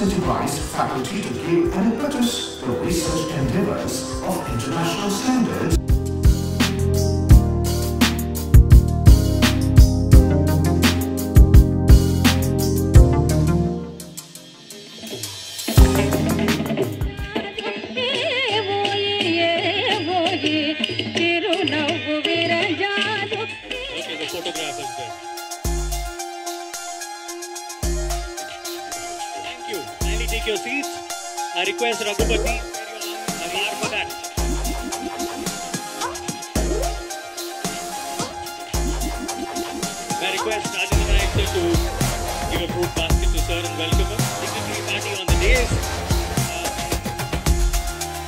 incentivized faculty to give an impetus to research endeavors of international standards. చిరునవ్వు విరజాలు Okay, the photograph is there. Thank you. Kindly take your seats. I request Raghupati, a bar for that. I request Rajendra Naik sir to give a fruit basket to sir and welcome him. Dignitary party on the days. Uh,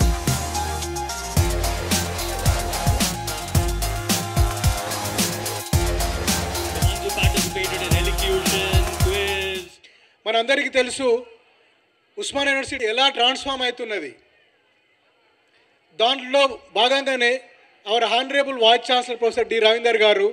the ones who participated in elocution, quiz, మనందరికీ తెలుసు Osman university ఎలా transform అవుతున్నది దాంట్లో భాగంగానే our honourable vice chancellor professor D Ravinder garu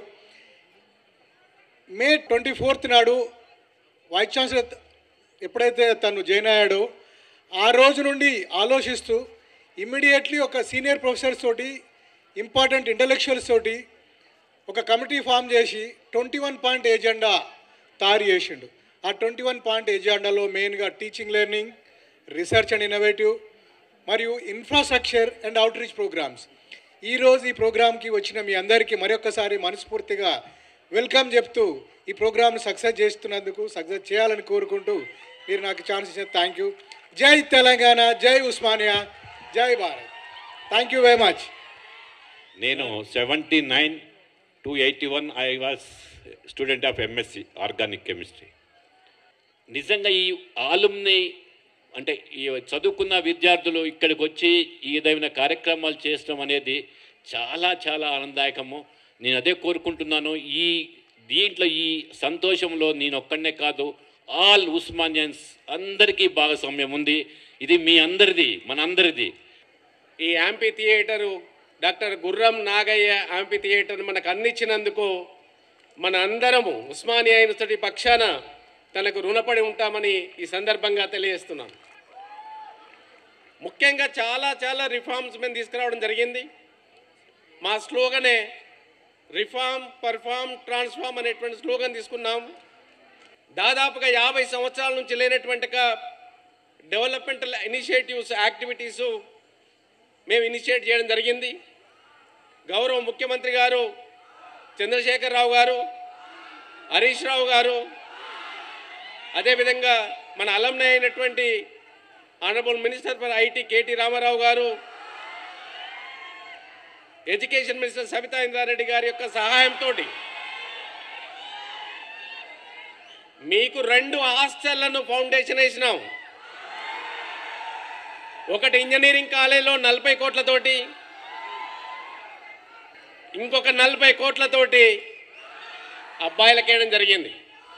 May twenty fourth నాడు vice chancellor ఎప్పుడైతే తను join అయ్యాడో ఆ రోజు నుండి ఆలోచిస్తూ ఇమ్మీడియట్లీ ఒక సీనియర్ ప్రొఫెసర్స్ తోటి ఇంపార్టెంట్ ఇంటలెక్చువల్స్ తోటి ఒక కమిటీ ఫామ్ చేసి ట్వంటీ వన్ పాయింట్ ఏజెండా తయారు చేసిండు ఆ ట్వంటీ వన్ పాయింట్ ఎజెండాలో మెయిన్గా teaching learning research and innovative మరియు infrastructure and outreach programmes ఈరోజు ఈ ప్రోగ్రామ్కి వచ్చిన మీ అందరికీ మరొకసారి మనస్ఫూర్తిగా వెల్కమ్ చెప్తూ ఈ ప్రోగ్రామ్ని సక్సెస్ చేస్తున్నందుకు సక్సెస్ చేయాలని కోరుకుంటూ మీరు నాకు ఛాన్స్ ఇచ్చిన థ్యాంక్ యూ జై తెలంగాణ జై ఉస్మానియా జై Bharat thank you very much నేను seventy nine to eighty one I was student of MSc organic chemistry నిజంగా ఈ ఆలుమ్ని అంటే ఈ చదువుకున్న విద్యార్థులు ఇక్కడికి వచ్చి ఈ విధమైన కార్యక్రమాలు చేయడం అనేది చాలా చాలా ఆనందదాయకము నేను అదే కోరుకుంటున్నాను ఈ దీంట్లో ఈ సంతోషంలో నేను ఒక్కడనే కాదు ఆల్ ఉస్మానియన్స్ అందరికీ భాగస్వామ్యం ఉంది ఇది మీ అందరిది మన అందరిది ఈ యాంపీ థియేటరు డాక్టర్ గుర్రం నాగయ్య యాంపీ థియేటర్ మనకు అందించినందుకు మన అందరము ఉస్మానియా యూనివర్సిటీ పక్షాన తనకు రుణపడి ఉంటామని ఈ సందర్భంగా తెలియజేస్తున్నాను ముఖ్యంగా చాలా చాలా రిఫార్మ్స్ మేము తీసుకురావడం జరిగింది మా స్లోగనే రిఫార్మ్ పర్ఫార్మ్ ట్రాన్స్ఫార్మ్ అనేటువంటి స్లోగన్ తీసుకున్నాం దాదాపుగా యాభై సంవత్సరాల నుంచి లేనటువంటి డెవలప్మెంటల్ ఇనిషియేటివ్స్ యాక్టివిటీసు మేము ఇనిషియేట్ చేయడం జరిగింది గౌరవ ముఖ్యమంత్రి గారు చంద్రశేఖరరావు గారు హరీష్ రావు గారు అదేవిధంగా మన అలంనే అయినటువంటి honourable minister for IT KT Ramarao garu education minister Sabitha Indra Reddy గారి యొక్క సహాయంతో మీకు రెండు హాస్టళ్లను ఫౌండేషన్ వేసినాం ఒకటి ఇంజనీరింగ్ కాలేజీలో నలభై కోట్లతోటి ఇంకొక నలభై కోట్లతోటి అబ్బాయిలకేయడం జరిగింది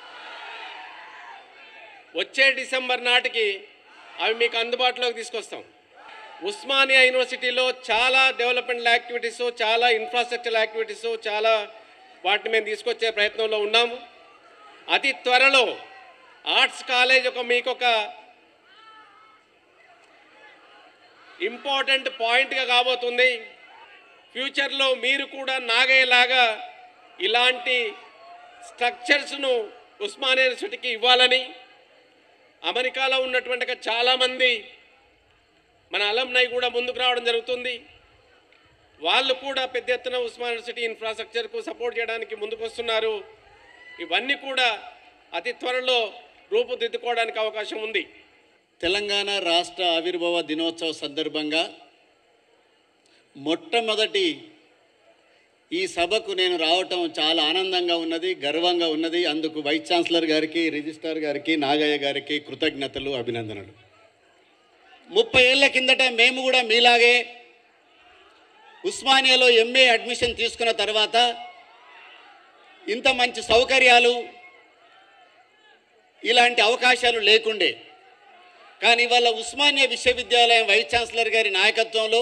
వచ్చే డిసెంబర్ నాటికి అవి మీకు అందుబాటులోకి తీసుకొస్తాం ఉస్మానియా యూనివర్సిటీలో చాలా డెవలప్మెంట్ యాక్టివిటీస్ చాలా ఇన్ఫ్రాస్ట్రక్చర్ యాక్టివిటీస్ చాలా వాటిని మేము తీసుకొచ్చే ప్రయత్నంలో ఉన్నాము అతి త్వరలో ఆర్ట్స్ కాలేజ్ ఒక మీకు ఒక ఇంపార్టెంట్ పాయింట్గా కాబోతుంది ఫ్యూచర్లో మీరు కూడా నాగయ్యలాగా ఇలాంటి స్ట్రక్చర్స్ను ఉస్మానియా యూనివర్సిటీకి ఇవ్వాలని అమెరికాలో ఉన్నటువంటి చాలామంది మన అలంనై కూడా ముందుకు రావడం జరుగుతుంది వాళ్ళు కూడా పెద్ద ఎత్తున ఉస్మాన్ యూనివర్సిటీ ఇన్ఫ్రాస్ట్రక్చర్కు సపోర్ట్ చేయడానికి ముందుకు వస్తున్నారు ఇవన్నీ కూడా అతి త్వరలో రూపుదిద్దుకోవడానికి అవకాశం ఉంది తెలంగాణ రాష్ట్ర ఆవిర్భావ దినోత్సవ సందర్భంగా మొట్టమొదటి ఈ సభకు నేను రావటం చాలా ఆనందంగా ఉన్నది గర్వంగా ఉన్నది అందుకు వైస్ ఛాన్సలర్ గారికి రిజిస్ట్రార్ గారికి నాగయ్య గారికి కృతజ్ఞతలు అభినందనలు ముప్పై ఏళ్ల కిందట మేము కూడా మీలాగే ఉస్మానియాలో ఎంఏ అడ్మిషన్ తీసుకున్న తర్వాత ఇంత మంచి సౌకర్యాలు ఇలాంటి అవకాశాలు లేకుండే కానీ ఇవాళ ఉస్మానియా విశ్వవిద్యాలయం వైస్ ఛాన్సలర్ గారి నాయకత్వంలో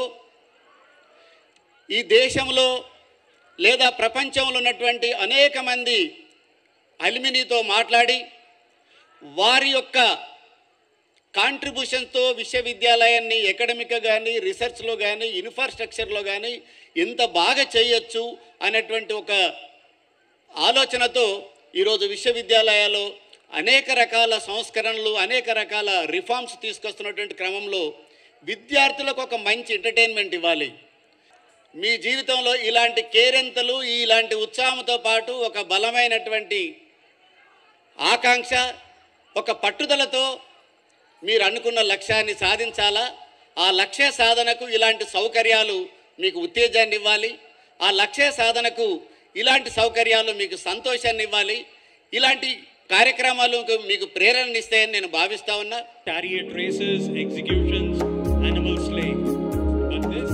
ఈ దేశంలో లేదా ప్రపంచంలో ఉన్నటువంటి అనేక మంది అల్మినీతో మాట్లాడి వారి యొక్క కాంట్రిబ్యూషన్తో విశ్వవిద్యాలయాన్ని ఎకడమిక్గా కానీ రీసెర్చ్లో కానీ ఇన్ఫ్రాస్ట్రక్చర్లో కానీ ఎంత బాగా చేయొచ్చు అనేటువంటి ఒక ఆలోచనతో ఈరోజు విశ్వవిద్యాలయాలు అనేక రకాల సంస్కరణలు అనేక రకాల రిఫార్మ్స్ తీసుకొస్తున్నటువంటి క్రమంలో విద్యార్థులకు ఒక మంచి ఎంటర్టైన్మెంట్ ఇవ్వాలి మీ జీవితంలో ఇలాంటి కేరెంతలు ఇలాంటి ఉత్సాహంతో పాటు ఒక బలమైనటువంటి ఆకాంక్ష ఒక పట్టుదలతో మీరు అనుకున్న లక్ష్యాన్ని సాధించాలా ఆ లక్ష్య సాధనకు ఇలాంటి సౌకర్యాలు మీకు ఉత్తేజాన్ని ఇవ్వాలి ఆ లక్ష్య సాధనకు ఇలాంటి సౌకర్యాలు మీకు సంతోషాన్ని ఇవ్వాలి ఇలాంటి కార్యక్రమాలు మీకు ప్రేరణ ఇస్తాయని నేను భావిస్తా ఉన్నా chariot races, executions, animal slaying. But this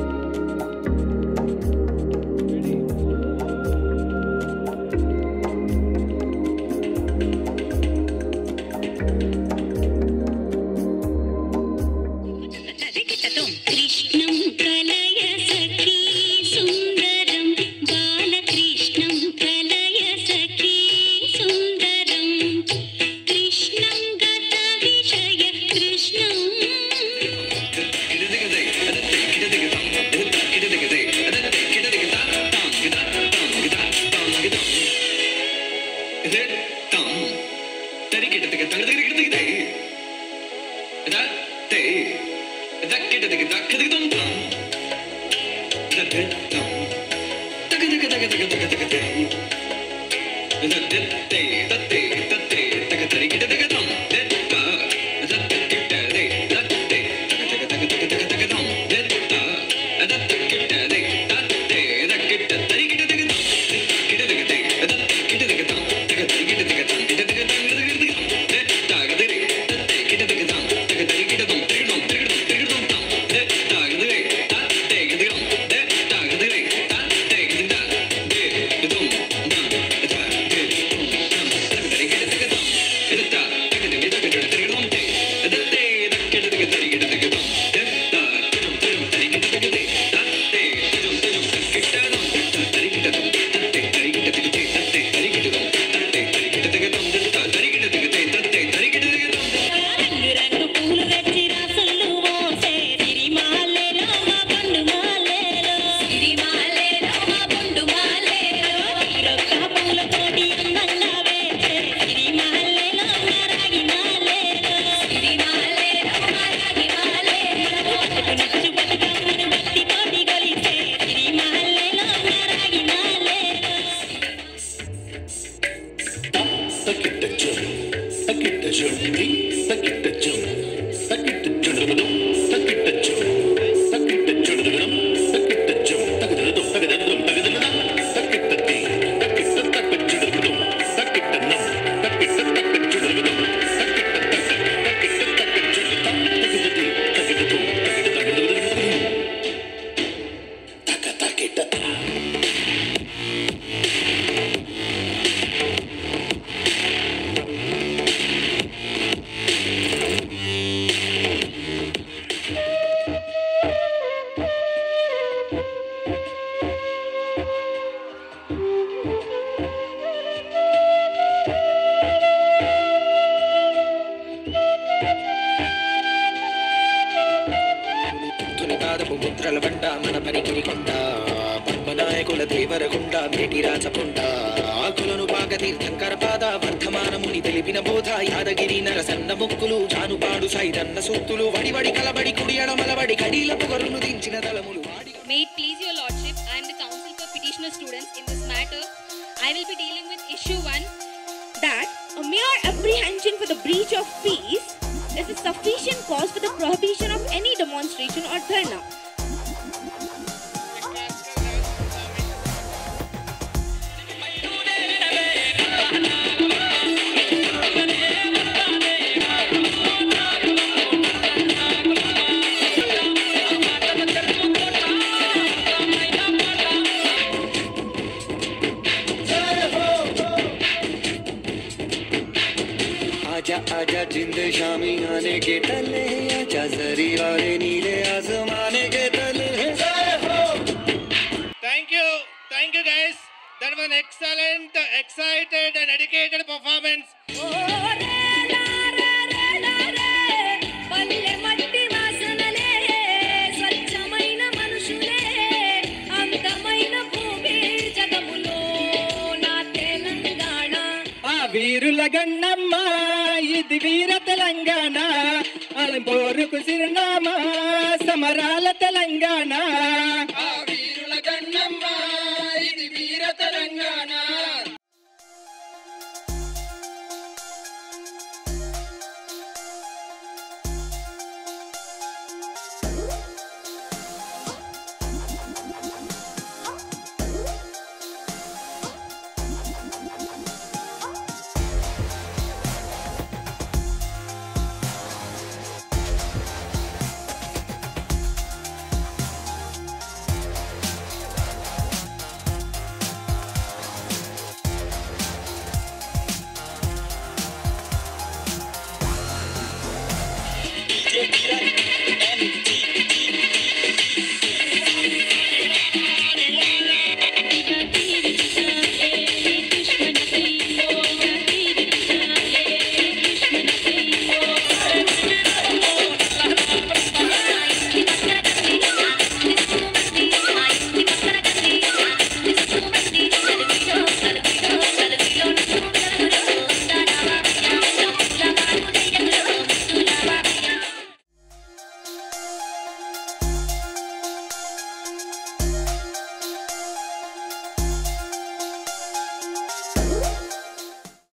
కృష్ణం కలయ సఖీ సుందరం బాలకృష్ణం కలయ సఖీ సుందరం కృష్ణం గత విషయ కృష్ణం రంగు రంగు పూలు తెచ్చి రాసులు మోసే సిరిమాలే రామ పండు మాలేలో సిరిమాలే రామ పండు మాలేలో రొక్క పూలతోటి అందంగా వేసే సిరిమాలే రామ రాగి మాలేలో సిరిమాలే రామ రాగి మాలేలో నచ్చు బతుకమ్మను భక్తితోటి కొలిసే సిరిమాలే రామ రాగి మాలేలో తునిపాదపు ముద్రల బండ మన పరికిరి కొండ పద్మనాయకుల దేవరగుండ మేటి రాచపుండ ఆకులను పాక తీర్థంకర పాద వర్ధమానముని తెలిపిన బోధ యాదగిరి నరసన్న ముక్కులు జానుపాడు సైదన్న సూక్తులు వడివడి కలబడి కుడి ఎడమలబడి కడీల పొగరును దించిన దళములు వాడి May it please your lordship, I am the counsel for petitioner students in this matter. I will be dealing with issue 1 that a mere apprehension for the breach of peace is a sufficient cause for the prohibition of any demonstration or dharna. आजा आजा जिंद शामी आने के तले आजा जरी वाले नीले आसमाने के तले thank you thank you guys that one excellent excited and dedicated performance Oh, re, la, re, la, re. వీరుల గన్నమ్మ ఇది వీర తెలంగాణ అలంపోరుకు చిరునామా సమరాల తెలంగాణ వీరుల గన్నమ్మ ఇది వీర తెలంగాణ Thank you.